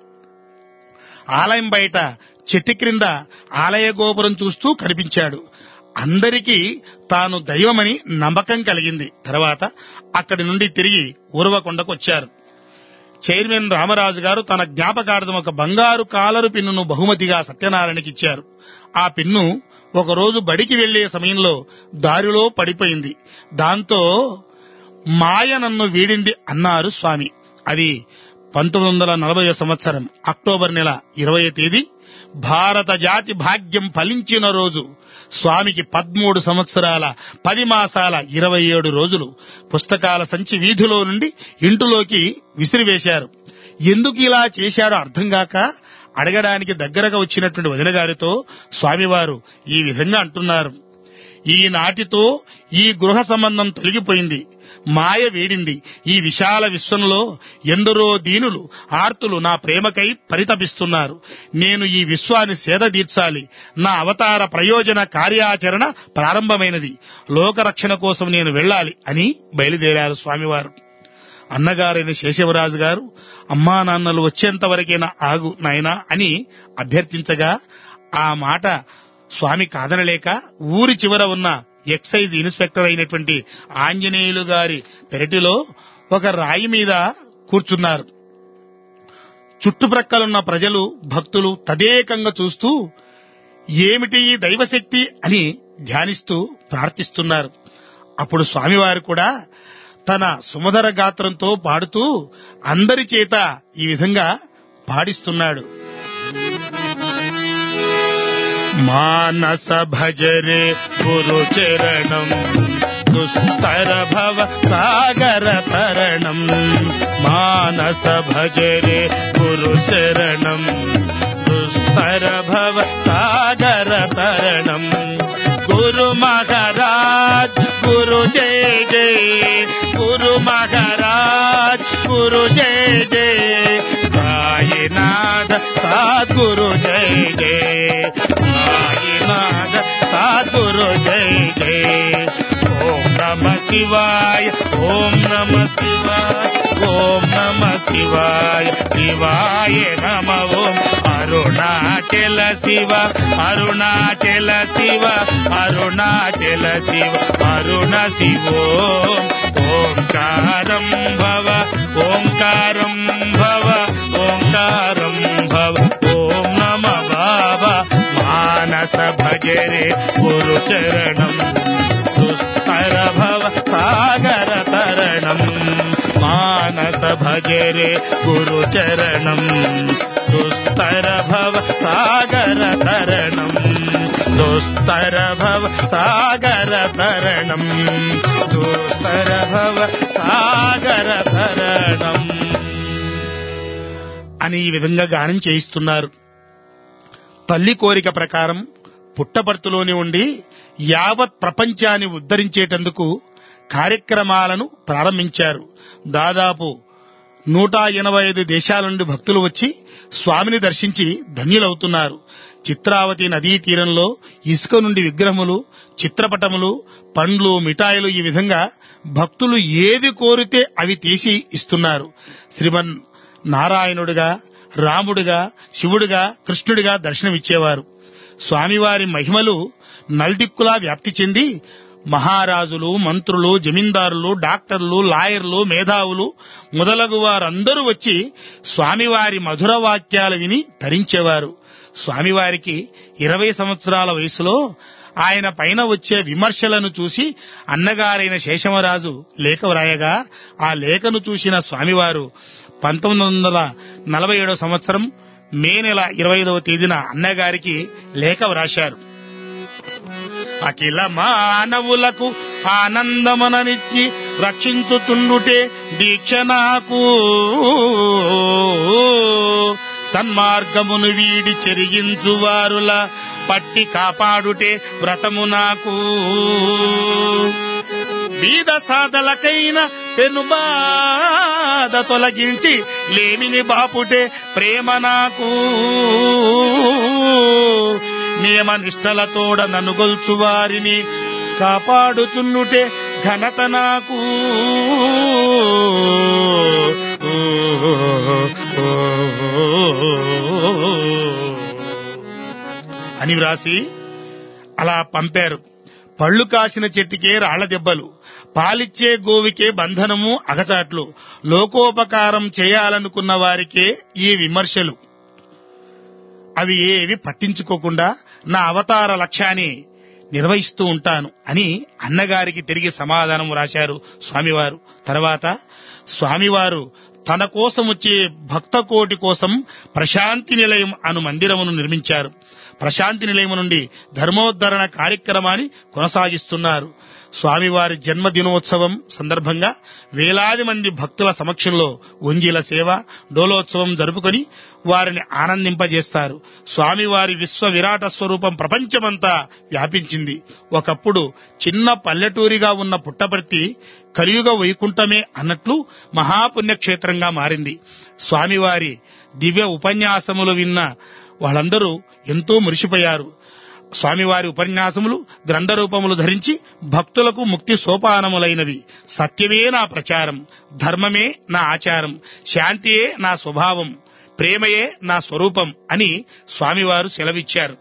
ఆలయం బయట చెట్టు క్రింద ఆలయ గోపురం చూస్తూ కనిపించాడు అందరికీ తాను దైవమని నమ్మకం కలిగింది తర్వాత అక్కడి నుండి తిరిగి ఊరవకొండకు వచ్చారు చైర్మన్ రామరాజు గారు తన జ్ఞాపకార్థం ఒక బంగారు కాలరు పిన్నును బహుమతిగా సత్యనారాయణకి ఇచ్చారు ఆ పిన్ను ఒకరోజు బడికి వెళ్లే సమయంలో దారిలో పడిపోయింది దాంతో మాయ నన్ను వీడింది అన్నారు స్వామి అది పంతొమ్మిది వందల నలభై సంవత్సరం అక్టోబర్ నెల ఇరవై తేదీ భారత జాతి భాగ్యం ఫలించిన రోజు స్వామికి పదమూడు సంవత్సరాల పది మాసాల ఇరవై ఏడు రోజులు పుస్తకాల సంచి వీధిలో నుండి ఇంటిలోకి విసిరివేశారు ఎందుకు ఇలా చేశాడో అర్థం కాక అడగడానికి దగ్గరగా వచ్చినటువంటి వదిన గారితో స్వామివారు ఈ విధంగా అంటున్నారు ఈనాటితో ఈ గృహ సంబంధం తొలగిపోయింది మాయ వీడింది ఈ విశాల విశ్వంలో ఎందరో దీనులు ఆర్తులు నా ప్రేమకై పరితపిస్తున్నారు నేను ఈ విశ్వాన్ని సేద తీర్చాలి నా అవతార ప్రయోజన కార్యాచరణ ప్రారంభమైనది లోకరక్షణ కోసం నేను వెళ్ళాలి అని బయలుదేరారు స్వామివారు అన్నగారైన శేషవరాజు గారు అమ్మా నాన్నలు వచ్చేంత వరకైనా ఆగు నాయనా అని అభ్యర్థించగా ఆ మాట స్వామి కాదనలేక ఊరి చివర ఉన్న ఎక్సైజ్ ఇన్స్పెక్టర్ అయినటువంటి ఆంజనేయులు గారి పెరటిలో ఒక రాయి మీద కూర్చున్నారు చుట్టుప్రక్కలున్న ప్రజలు భక్తులు తదేకంగా చూస్తూ ఏమిటి ఈ దైవశక్తి అని ధ్యానిస్తూ ప్రార్థిస్తున్నారు అప్పుడు స్వామివారు కూడా తన సుమధర గాత్రంతో పాడుతూ అందరి చేత ఈ విధంగా పాడిస్తున్నాడు మానస భజరే గురు చరణం దుస్తర భవ సాగర తరణం మానస భజరే గురు చరణం దుస్తర భవ సాగర తరణం గురు మహారాజ్ గురు జయ జయ గురు మహారాజ్ గురు జయ జయ సాయినాథ సద్గురు జయ జయ సాయినాథ సద్గురు జయ జయ ఓం నమ శివాయ ఓం నమ శివాయ ఓం నమ శివాయ శివాయ నమ ఓం అరుణాచల శివ అరుణాచల శివ అరుణాచల శివ అరుణ శివో ఓంకారం భవ ఓంకారం భవ ఓంకారం భవ ఓం నమ బాబా మానస భజరే గురు చరణం దుస్తర భవ సాగర తరణం మానస భజరే గురు చరణం దుస్తర భవ సాగర తరణం దుస్తర భవ సాగర తరణం దుస్తర భవ సాగర తరణం అని ఈ విధంగా గానం చేయిస్తున్నారు తల్లి కోరిక ప్రకారం పుట్టపర్తిలోని ఉండి యావత్ ప్రపంచాన్ని ఉద్ధరించేటందుకు కార్యక్రమాలను ప్రారంభించారు దాదాపు నూట ఎనభై ఐదు దేశాల నుండి భక్తులు వచ్చి స్వామిని దర్శించి ధన్యులవుతున్నారు చిత్రావతి నదీ తీరంలో ఇసుక నుండి విగ్రహములు చిత్రపటములు పండ్లు మిఠాయిలు ఈ విధంగా భక్తులు ఏది కోరితే అవి తీసి ఇస్తున్నారు శ్రీమన్ నారాయణుడిగా రాముడిగా శివుడిగా కృష్ణుడిగా దర్శనమిచ్చేవారు స్వామివారి మహిమలు నల్దిక్కులా వ్యాప్తి చెంది మహారాజులు మంత్రులు జమీందారులు డాక్టర్లు లాయర్లు మేధావులు మొదలగు వారందరూ వచ్చి స్వామివారి మధుర వాక్యాలు విని తరించేవారు స్వామివారికి ఇరవై సంవత్సరాల వయసులో ఆయన పైన వచ్చే విమర్శలను చూసి అన్నగారైన శేషమరాజు లేఖ వ్రాయగా ఆ లేఖను చూసిన స్వామివారు పంతొమ్మిది వందల నలభై ఏడవ సంవత్సరం మే నెల ఇరవై ఐదవ తేదీన అన్నగారికి లేఖ వ్రాశారు అఖిల మానవులకు ఆనందముననిచ్చి రక్షించుతుండుటే దీక్ష నాకు సన్మార్గమును వీడి చెరిగించువారుల పట్టి కాపాడుటే వ్రతము నాకు బీద సాధలకైన పెనుబాధ తొలగించి లేమిని బాపుటే ప్రేమ నాకు నియమ నిష్టలతోడ ననుగొల్చు వారిని కాపాడుచున్నుటే ఘనత నాకు అని వ్రాసి అలా పంపారు పళ్ళు కాసిన చెట్టుకే రాళ్ల దెబ్బలు పాలిచ్చే గోవికే బంధనము అగచాట్లు లోకోపకారం చేయాలనుకున్న వారికే ఈ విమర్శలు అవి ఏవి పట్టించుకోకుండా నా అవతార లక్ష్యాన్ని నిర్వహిస్తూ ఉంటాను అని అన్నగారికి తిరిగి సమాధానం రాశారు స్వామివారు తర్వాత స్వామివారు తన కోసం వచ్చే భక్త కోటి కోసం ప్రశాంతి నిలయం అను మందిరమును నిర్మించారు ప్రశాంతి నిలయం నుండి ధర్మోద్ధరణ కార్యక్రమాన్ని కొనసాగిస్తున్నారు స్వామివారి జన్మదినోత్సవం సందర్భంగా వేలాది మంది భక్తుల సమక్షంలో ఉంజీల సేవ డోలోత్సవం జరుపుకొని వారిని ఆనందింపజేస్తారు స్వామివారి విశ్వ విరాట స్వరూపం ప్రపంచమంతా వ్యాపించింది ఒకప్పుడు చిన్న పల్లెటూరిగా ఉన్న పుట్టపర్తి కలియుగ వైకుంఠమే అన్నట్లు మహాపుణ్యక్షేత్రంగా మారింది స్వామివారి దివ్య ఉపన్యాసములు విన్న వాళ్ళందరూ ఎంతో మురిసిపోయారు స్వామివారి ఉపన్యాసములు గ్రంథ రూపములు ధరించి భక్తులకు ముక్తి సోపానములైనవి సత్యమే నా ప్రచారం ధర్మమే నా ఆచారం శాంతియే నా స్వభావం ప్రేమయే నా స్వరూపం అని స్వామివారు సెలవిచ్చారు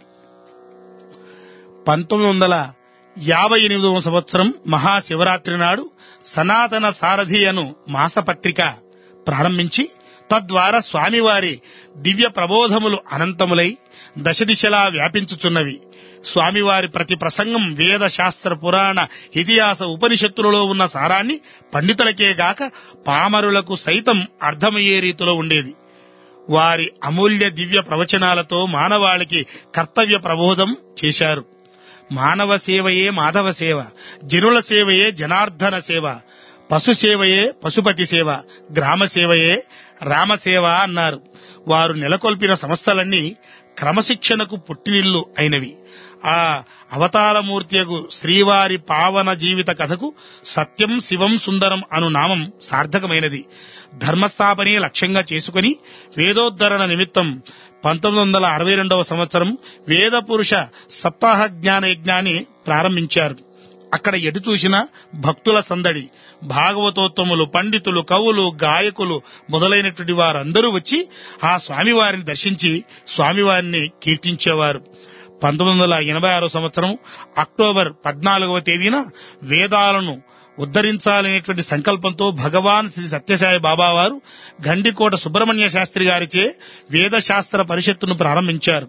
పంతొమ్మిది వందల యాభై ఎనిమిదవ సంవత్సరం మహాశివరాత్రి నాడు సనాతన సారథి అను మాసపత్రిక ప్రారంభించి తద్వారా స్వామివారి దివ్య ప్రబోధములు అనంతములై దశ దిశలా వ్యాపించుచున్నవి స్వామివారి ప్రతి ప్రసంగం వేద శాస్త్ర పురాణ ఇతిహాస ఉపనిషత్తులలో ఉన్న సారాన్ని పండితులకే గాక పామరులకు సైతం అర్థమయ్యే రీతిలో ఉండేది వారి అమూల్య దివ్య ప్రవచనాలతో మానవాళికి కర్తవ్య ప్రబోధం చేశారు మానవ సేవయే మాధవ సేవ జనుల సేవయే జనార్దన సేవ పశు సేవయే పశుపతి సేవ గ్రామ సేవయే రామసేవ అన్నారు వారు నెలకొల్పిన సంస్థలన్నీ క్రమశిక్షణకు పుట్టినిల్లు అయినవి ఆ అవతారమూర్తియగు శ్రీవారి పావన జీవిత కథకు సత్యం శివం సుందరం అను నామం సార్థకమైనది ధర్మస్థాపనే లక్ష్యంగా చేసుకుని వేదోద్ధరణ నిమిత్తం పంతొమ్మిది వందల అరవై రెండవ సంవత్సరం వేద పురుష సప్తాహ జ్ఞాన యజ్ఞాన్ని ప్రారంభించారు అక్కడ ఎటు చూసినా భక్తుల సందడి భాగవతోత్తములు పండితులు కవులు గాయకులు మొదలైనటువంటి వారందరూ వచ్చి ఆ స్వామివారిని దర్శించి స్వామివారిని కీర్తించేవారు పంతొమ్మిది వందల ఎనభై ఆరో సంవత్సరం అక్టోబర్ పద్నాలుగవ తేదీన వేదాలను ఉద్ధరించాలనేటువంటి సంకల్పంతో భగవాన్ శ్రీ సత్యసాయి బాబా వారు గండికోట సుబ్రహ్మణ్య శాస్త్రి గారిచే వేదశాస్త్ర పరిషత్తును ప్రారంభించారు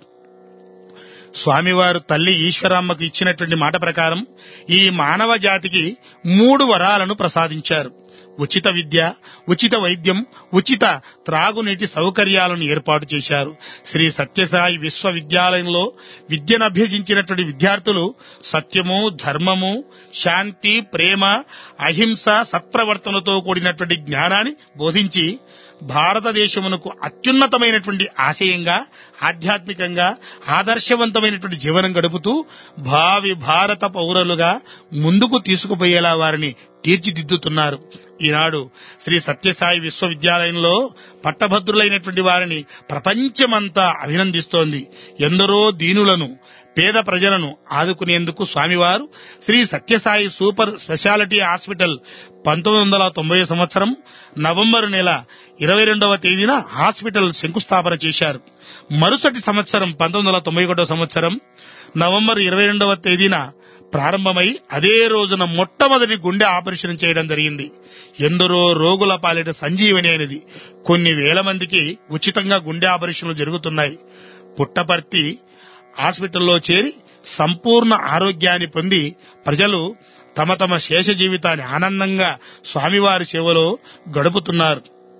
స్వామివారు తల్లి ఈశ్వరామ్మకు ఇచ్చినటువంటి మాట ప్రకారం ఈ మానవ జాతికి మూడు వరాలను ప్రసాదించారు ఉచిత విద్య ఉచిత వైద్యం ఉచిత త్రాగునీటి సౌకర్యాలను ఏర్పాటు చేశారు శ్రీ సత్యసాయి విశ్వవిద్యాలయంలో విద్యను అభ్యసించినటువంటి విద్యార్థులు సత్యము ధర్మము శాంతి ప్రేమ అహింస సత్ప్రవర్తనతో కూడినటువంటి జ్ఞానాన్ని బోధించి భారతదేశమునకు అత్యున్నతమైనటువంటి ఆశయంగా ఆధ్యాత్మికంగా ఆదర్శవంతమైనటువంటి జీవనం గడుపుతూ భావి భారత పౌరులుగా ముందుకు తీసుకుపోయేలా వారిని తీర్చిదిద్దుతున్నారు ఈనాడు శ్రీ సత్యసాయి విశ్వవిద్యాలయంలో పట్టభద్రులైనటువంటి వారిని ప్రపంచమంతా అభినందిస్తోంది ఎందరో దీనులను పేద ప్రజలను ఆదుకునేందుకు స్వామివారు Shri Sathya Sai super specialty hospital పంతొమ్మిది వందల తొంభై సంవత్సరం నవంబర్ నెల ఇరవై రెండవ తేదీన హాస్పిటల్ శంకుస్థాపన చేశారు మరుసటి సంవత్సరం పంతొమ్మిది వందల తొంభై ఒకటో సంవత్సరం నవంబర్ ఇరవై రెండవ తేదీన ప్రారంభమై అదే రోజున మొట్టమొదటి గుండె ఆపరేషన్ చేయడం జరిగింది ఎందరో రోగుల పాలిట సంజీవని అనేది కొన్ని వేల మందికి ఉచితంగా గుండె ఆపరేషన్లు జరుగుతున్నాయి పుట్టపర్తి హాస్పిటల్లో చేరి సంపూర్ణ ఆరోగ్యాన్ని పొంది ప్రజలు తమ తమ శేష జీవితాన్ని ఆనందంగా స్వామివారి సేవలో గడుపుతున్నారు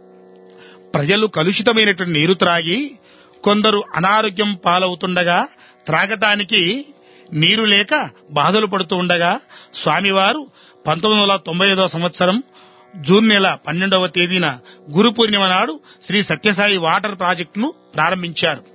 ప్రజలు కలుషితమైనటువంటి నీరు త్రాగి కొందరు అనారోగ్యం పాలవుతుండగా త్రాగటానికి నీరు లేక బాధలు పడుతూ ఉండగా స్వామివారు పంతొమ్మిది వందల తొంభై ఐదవ సంవత్సరం జూన్ నెల పన్నెండవ తేదీన గురు పూర్ణిమ నాడు శ్రీ సత్యసాయి వాటర్ ప్రాజెక్టును ప్రారంభించారు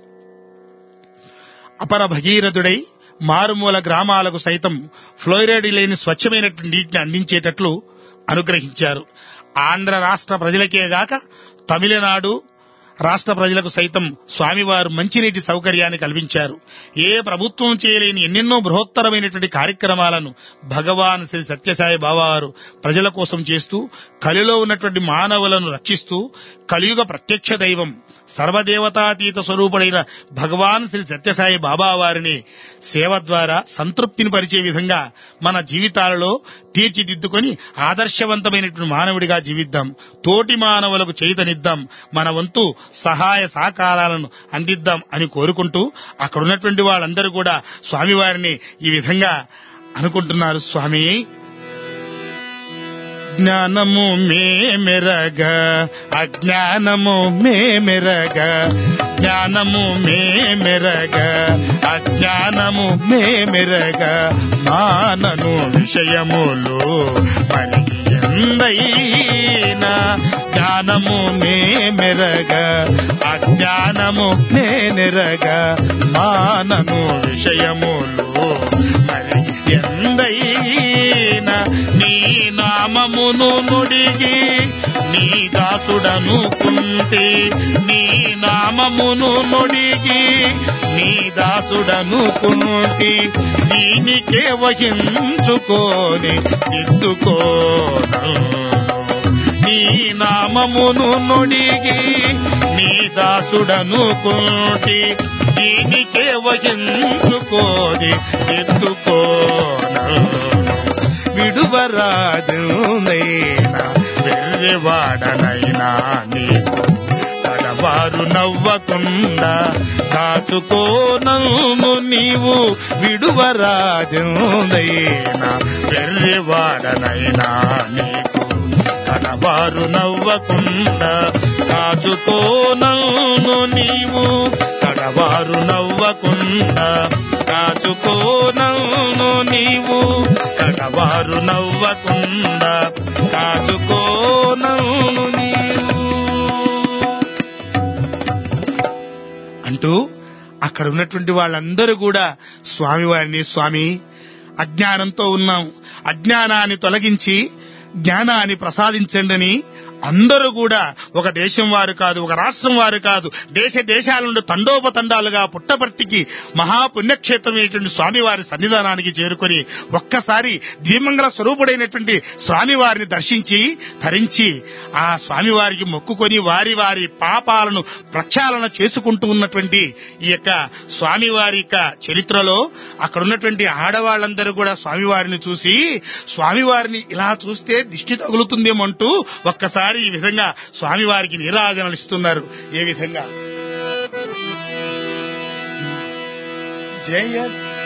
అపర భగీరథుడై మారుమూల గ్రామాలకు సైతం ఫ్లోరైడ్ లేని స్వచ్ఛమైనటువంటి నీటిని అందించేటట్లు అనుగ్రహించారు ఆంధ్ర రాష్ట్ర ప్రజలకే గాక తమిళనాడు రాష్ట్ర ప్రజలకు సైతం స్వామివారు మంచినీటి సౌకర్యాన్ని కల్పించారు ఏ ప్రభుత్వం చేయలేని ఎన్నెన్నో బృహత్తరమైనటువంటి కార్యక్రమాలను భగవాన్ శ్రీ సత్యసాయి బాబావారు ప్రజల కోసం చేస్తూ కలిలో ఉన్నటువంటి మానవులను రక్షిస్తూ కలియుగ ప్రత్యక్ష దైవం సర్వదేవతాతీత స్వరూపుడైన భగవాన్ శ్రీ సత్యసాయి బాబా వారిని సేవ ద్వారా సంతృప్తిని పరిచే విధంగా మన జీవితాలలో తీర్చిదిద్దుకొని ఆదర్శవంతమైనటువంటి మానవుడిగా జీవిద్దాం తోటి మానవులకు చేతనిద్దాం మన వంతు సహాయ సహకారాలను అందిద్దాం అని కోరుకుంటూ అక్కడ ఉన్నటువంటి వాళ్ళందరూ కూడా స్వామివారిని ఈ విధంగా అనుకుంటున్నారు స్వామి జ్ఞానము మే మెరగ అజ్ఞానము మే మెరగ జ్ఞానము మే మెరగ అజ్ఞానము మే మెరగ మానను విషయములు మరి ఎందైనా జ్ఞానము మే మెరగ అజ్ఞానము నే నెరగ మానను విషయములు మరి ఎందైనా నీ నామమును నుడిగి నీ దాసుడను కుంటే నీ నామమును నుడిగి నీ దాసుడను కుంటి దీనికే వహించుకొని ఎత్తుకోను నీ నామమును నొడిగి నీ దాసుడను కుంటి దీనికే వహించుకోని ఎత్తుకోను విడువరాజునైనా వెర్రివాడనైనా నీకు తడవారు నవ్వకుండా కాచుకోనము నీవు విడువరాజునైనా వెర్రివాడనైనా నీకు కడవారు నవ్వకుండా కాచుకోనను నీవు కడవారు నవ్వకుండా కాచుకోనను నీవు కడవారు నవ్వకుండా కాచుకోనను నీవు అంటూ అక్కడ ఉన్నటువంటి వాళ్ళందరూ కూడా స్వామివారిని స్వామి అజ్ఞానంతో ఉన్నాం అజ్ఞానాన్ని తొలగించి జ్ఞానాన్ని ప్రసాదించండి అని అందరూ కూడా ఒక దేశం వారు కాదు ఒక రాష్ట్రం వారు కాదు దేశ దేశాల నుండి తండోపతండాలుగా పుట్టపర్తికి మహాపుణ్యక్షేత్రమైనటువంటి స్వామివారి సన్నిధానానికి చేరుకొని ఒక్కసారి దిమంగళ స్వరూపుడైనటువంటి స్వామివారిని దర్శించి ధరించి ఆ స్వామివారికి మొక్కుకొని వారి వారి పాపాలను ప్రక్షాళన చేసుకుంటూ ఉన్నటువంటి ఈ యొక్క స్వామివారి యొక్క చరిత్రలో అక్కడ ఉన్నటువంటి ఆడవాళ్ళందరూ కూడా స్వామివారిని చూసి స్వామివారిని ఇలా చూస్తే దిష్టి తగులుతుందేమంటూ ఒక్కసారి ఈ విధంగా స్వామివారికి నీరాజనలు ఇస్తున్నారు ఏ విధంగా జయ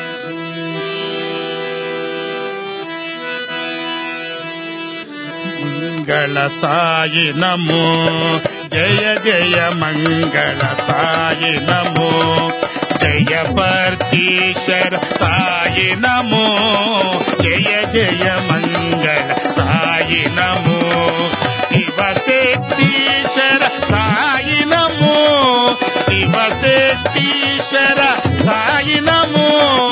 మంగళ సాయి నమో జయ జయ మంగళ సాయి నమో జయ పర్తీశ్వర సాయి నమో జయ జయ మంగళ సాయి నమో శివశక్తీశ్వర సాయి నమో శివశక్తీశ్వర సాయి నమో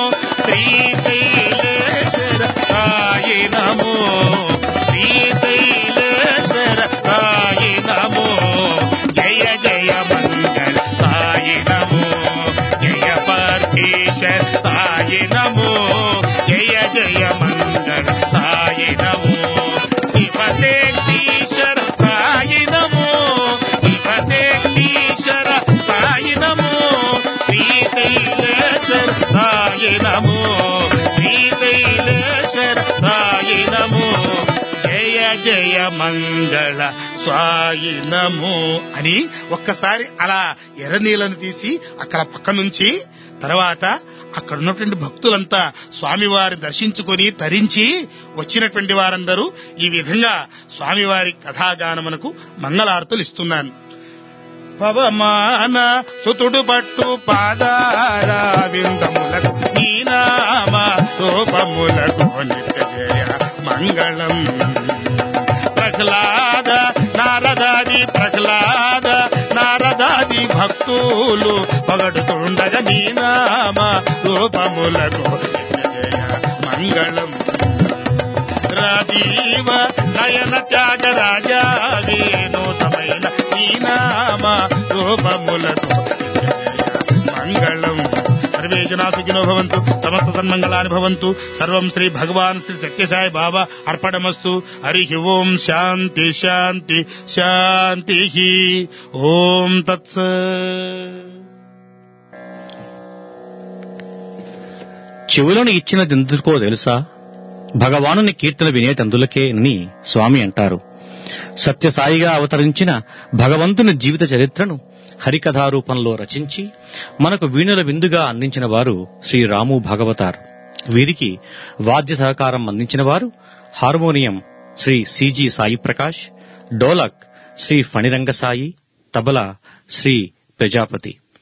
శ్రీశైలేశ్వర సాయి నమో శ్రీశైలేశ్వర సాయి నమో జయ జయ మంగళ సాయి నమో జయ పర్తీశ్వర సాయి నమో జయ జయ మంగళ సాయి నమో శివశక్తీశ్వర సాయి నమో శివశక్తీశ్వర సాయి నమో శ్రీశైలేశ్వర సాయి నమో శ్రీశైలేశ్వర సాయి నమో జయ జయ మంగళ స్వాయి నమో అని ఒక్కసారి అలా ఎర్రనీళ్ళను తీసి అక్కడ పక్క నుంచి తర్వాత అక్కడ ఉన్నటువంటి భక్తులంతా స్వామివారి దర్శించుకొని తరించి వచ్చినటువంటి వారందరూ ఈ విధంగా స్వామివారి కథాగానమునకు మంగళార్తులు ఇస్తున్నాను పవమాన సుతుడు పట్టు పాదార విందములకు నీ నామ రూపములకు నిత్య జయ మంగళం ప్రహ్లాద నారదాది ప్రహ్లాద నారదాది భక్తులు పగడుతుండగా నీ నామ రూపములకు నిత్య జయ మంగళం రాజీవ నయన త్యాగరాజా వేణుతమైన ఈ నామ రూపములతో మంగళం సర్వే జనా సుఖినో భవంతు సమస్త సన్మంగళాని భవంతు సర్వం శ్రీ భగవాన్ శ్రీ సత్యసాయి బాబా అర్పణమస్తు హరి ఓం శాంతి శాంతి శాంతి ఓం తత్స చెవులను ఇచ్చినది ఎందుకో తెలుసా భగవానుని కీర్తన వినేటందులకే అని స్వామి అంటారు సత్యసాయిగా అవతరించిన భగవంతుని జీవిత చరిత్రను హరికథా రూపంలో రచించి మనకు వీణుల విందుగా అందించిన వారు శ్రీ రాము భాగవతార్ వీరికి వాద్య సహకారం అందించిన వారు హార్మోనియం శ్రీ సిజి సాయి ప్రకాష్ డోలక్ శ్రీ ఫణిరంగ సాయి తబలా శ్రీ ప్రజాపతి